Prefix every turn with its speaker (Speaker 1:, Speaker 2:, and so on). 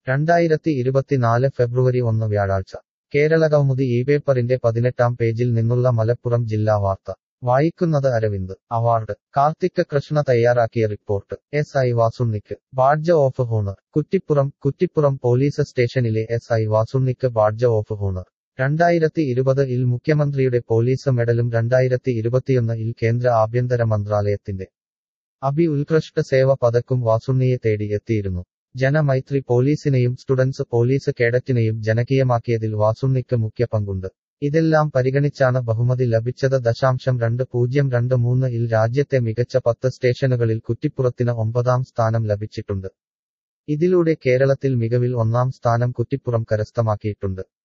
Speaker 1: രണ്ടായിരത്തി ഇരുപത്തിനാല് ഫെബ്രുവരി ഒന്ന് വ്യാഴാഴ്ച കേരളകൗമുദി ഈ പേപ്പറിന്റെ പതിനെട്ടാം പേജിൽ നിന്നുള്ള മലപ്പുറം ജില്ലാ വാർത്ത വായിക്കുന്നത് അരവിന്ദ് അവാർഡ് കാർത്തിക് കൃഷ്ണ തയ്യാറാക്കിയ റിപ്പോർട്ട് എസ് ഐ വാസുണ്ണിക്ക് badge of honour Kuttippuram Kuttippuram police സ്റ്റേഷനിലെ എസ് ഐ വാസുണ്ണിക്ക് ബാഡ്ജ ഓഫ് ഹോണർ രണ്ടായിരത്തി ഇരുപത് ഇൽ മുഖ്യമന്ത്രിയുടെ പോലീസ് മെഡലും രണ്ടായിരത്തി ഇരുപത്തിയൊന്ന് ഇൽ കേന്ദ്ര ആഭ്യന്തര മന്ത്രാലയത്തിന്റെ അഭി ഉത്കൃഷ്ട സേവ പതക്കും വാസുണ്ണിയെ തേടി എത്തിയിരുന്നു ജനമൈത്രി പോലീസിനെയും സ്റ്റുഡൻസ് പോലീസ് കേഡറ്റിനെയും ജനകീയമാക്കിയതിൽ വാസുണ്ണിക്ക് മുഖ്യ പങ്കുണ്ട് ഇതെല്ലാം പരിഗണിച്ചാണ് ബഹുമതി ലഭിച്ചത് ദശാംശം രണ്ട് പൂജ്യം രണ്ട് മൂന്ന് ഇൽ രാജ്യത്തെ മികച്ച പത്ത് സ്റ്റേഷനുകളിൽ കുറ്റിപ്പുറത്തിന് ഒമ്പതാം സ്ഥാനം ലഭിച്ചിട്ടുണ്ട് ഇതിലൂടെ കേരളത്തിൽ മികവിൽ ഒന്നാം സ്ഥാനം കുറ്റിപ്പുറം കരസ്ഥമാക്കിയിട്ടുണ്ട്